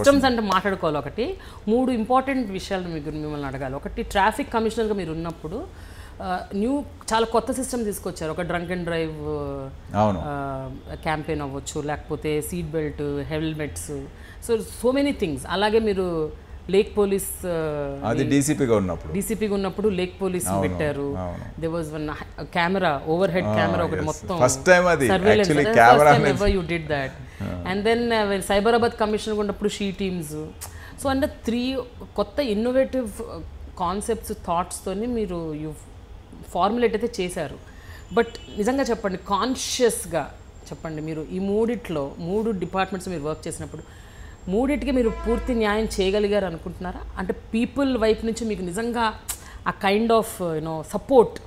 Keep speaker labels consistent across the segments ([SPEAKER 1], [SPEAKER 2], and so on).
[SPEAKER 1] Systems అంటే మాట్లాడుకోవాలి ఒకటి మూడు ఇంపార్టెంట్ విషయాలు మీకు మిమ్మల్ని అడగాలి ఒకటి ట్రాఫిక్ కమిషనర్గా మీరు ఉన్నప్పుడు న్యూ చాలా కొత్త సిస్టమ్ తీసుకొచ్చారు ఒక డ్రంక్ అండ్ డ్రైవ్
[SPEAKER 2] అవును
[SPEAKER 1] క్యాంపెయిన్ అవ్వచ్చు లేకపోతే seat belt helmets so so many things అలాగే మీరు లేక్ పోలీస్
[SPEAKER 2] అది డీసీపీగా ఉన్నప్పుడు
[SPEAKER 1] డీసీపీగా ఉన్నప్పుడు లేక్ పోలీస్ పెట్టారు
[SPEAKER 2] అవును.
[SPEAKER 1] They was one camera overhead camera ఒకటి మొత్తం
[SPEAKER 2] ఫస్ట్ టైం అది actually camera
[SPEAKER 1] ever you did that and then Cyberabad commission ఉన్నప్పుడు షీ టీమ్స్ సో అంటే త్రీ కొత్త ఇన్నోవేటివ్ కాన్సెప్ట్స్ థాట్స్తోని మీరు యూ ఫార్ములేట్ అయితే చేశారు బట్ నిజంగా చెప్పండి కాన్షియస్గా చెప్పండి మీరు ఈ మూడిట్లో మూడు డిపార్ట్మెంట్స్ మీరు వర్క్ చేసినప్పుడు మూడిటికి మీరు పూర్తి న్యాయం చేయగలిగారు అనుకుంటున్నారా అంటే పీపుల్ వైపు నుంచి మీకు నిజంగా ఆ కైండ్ ఆఫ్ యూనో సపోర్ట్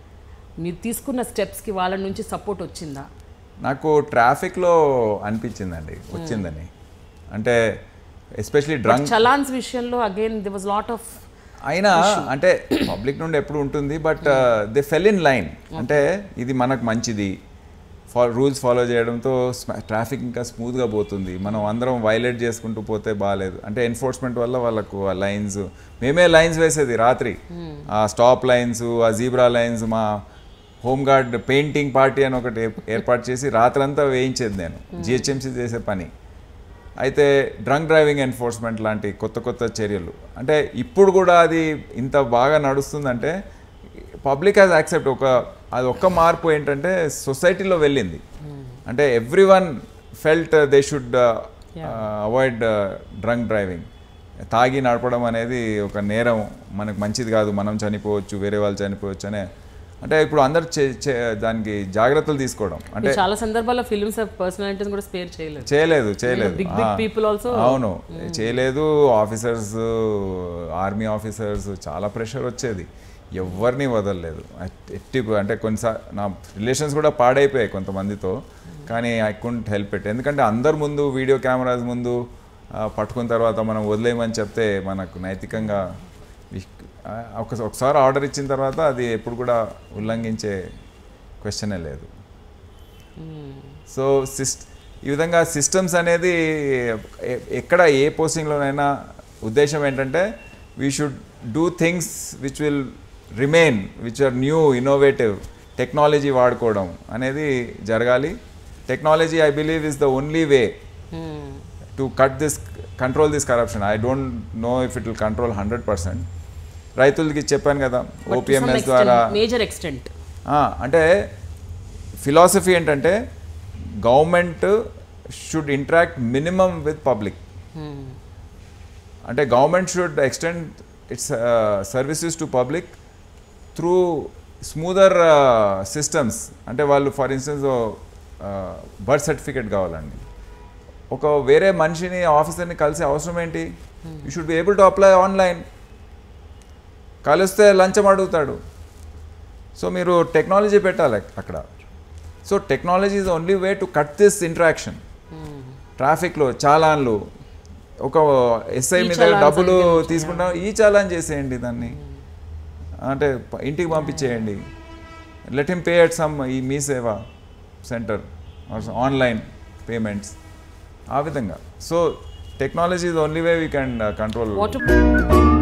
[SPEAKER 1] మీరు తీసుకున్న స్టెప్స్కి వాళ్ళ నుంచి సపోర్ట్ వచ్చిందా
[SPEAKER 2] నాకు ట్రాఫిక్లో అనిపించిందండి వచ్చిందని అంటే ఎస్పెషలీ డ్రంక్
[SPEAKER 1] చలాన్స్ విషయంలో again the was lot of
[SPEAKER 2] అయినా అంటే పబ్లిక్ నుండి ఎప్పుడు ఉంటుంది but they fell in line అంటే ఇది మనకు మంచిది ఫా రూల్స్ ఫాలో చేయడంతో ట్రాఫిక్ ఇంకా స్మూత్గా పోతుంది మనం అందరం వైలేట్ చేసుకుంటూ పోతే బాగాలేదు అంటే ఎన్ఫోర్స్మెంట్ వల్ల వాళ్ళకు ఆ లైన్స్ మేమే లైన్స్ వేసేది రాత్రి ఆ స్టాప్ లైన్స్ ఆ జీబ్రా లైన్స్ మా హోమ్ గార్డ్ పెయింటింగ్ పార్టీ అని ఒకటి ఏర్ప- ఏర్పాటు చేసి రాత్రంతా వేయించేది నేను జిహెచ్ఎంసీ చేసే పని అయితే డ్రంక్ డ్రైవింగ్ ఎన్ఫోర్స్మెంట్ లాంటి కొత్త కొత్త చర్యలు అంటే ఇప్పుడు కూడా అది ఇంత బాగా నడుస్తుందంటే పబ్లిక్ హ్యాస్ యాక్సెప్ట్ ఒక అది ఒక్క మార్పు ఏంటంటే సొసైటీలో వెళ్ళింది అంటే everyone felt they should avoid drunk driving తాగి నడపడం అనేది ఒక నేరం మనకు మంచిది కాదు మనం చనిపోవచ్చు వేరే వాళ్ళు చనిపోవచ్చు అనే అంటే ఇప్పుడు అందరు చే- చే- దానికి జాగ్రత్తలు తీసుకోవడం అంటే
[SPEAKER 1] చాలా సందర్భాల్లో ఫిల్మ్స్ పర్సనాలిటీస్ కూడా స్పేర్ చేయలేదు
[SPEAKER 2] చేయలేదు చేయలేదు
[SPEAKER 1] బిగ్ బిగ్
[SPEAKER 2] ఆ.
[SPEAKER 1] పీపుల్ ఆల్సో
[SPEAKER 2] అవును చేయలేదు ఆఫీసర్స్ ఆర్మీ ఆఫీసర్స్ చాలా ప్రెషర్ వచ్చేది ఎవరిని వదలలేదు అట్- ఎట్టి అంటే కొన్నిసార్లు నా రిలేషన్స్ కూడా పాడైపోయాయి కొంతమందితో కానీ ఐ కుంట్ హెల్ప్ ఇట్ ఎందుకంటే అందరి ముందు వీడియో కెమెరాస్ ముందు ఆ, పట్టుకున్న తర్వాత మనం వదిలేయమని చెప్తే మనకు నైతికంగా విష్- ఆ, ఒక ఒకసారి ఆర్డర్ ఇచ్చిన తర్వాత అది ఎప్పుడు కూడా ఉల్లంఘించే క్వశ్చనే లేదు సో సిస్ట్ ఈ విధంగా సిస్టమ్స్ అనేది ఎ- ఎక్కడ ఏ పోస్టింగ్లోనైనా ఉద్దేశం ఏంటంటే we should do things which will remain which are new innovative technology వాడుకోవడం అనేది జరగాలి technology I believe is the only way to cut this control this corruption I don't know if it will control hundred percent రైతులకి చెప్పాను కదా OPMS ద్వారా
[SPEAKER 1] major extent
[SPEAKER 2] ఆ, అంటే philosophy ఏంటంటే government should interact minimum with public అంటే government should extend its services to public through smoother systems అంటే వాళ్ళు ఫర్ ఇన్స్టెన్స్ బర్త్ సర్టిఫికేట్ కావాలండి ఒక వేరే మనిషిని ఆఫీసర్ని కలిసే అవసరం ఏంటి you should be able to apply online కలిస్తే లంచం అడుగుతాడు సో మీరు టెక్నాలజీ పెట్టాలి అక్కడ so technology is only way to cut this interaction ట్రాఫిక్లో చాలాన్లు ఒక ఎస్ఐ
[SPEAKER 1] ఈ
[SPEAKER 2] మీద
[SPEAKER 1] చలాన్స్
[SPEAKER 2] డబ్బులు
[SPEAKER 1] అని తెలుసు.
[SPEAKER 2] తీసుకుంటాం ఈ చాలాన్ చేసేయండి దాన్ని అంటే ప- ఇంటికి పంపించేయండి let him pay at some ఈ Mee Seva centre online payments ఆ విధంగా so technology is only way we can control
[SPEAKER 1] what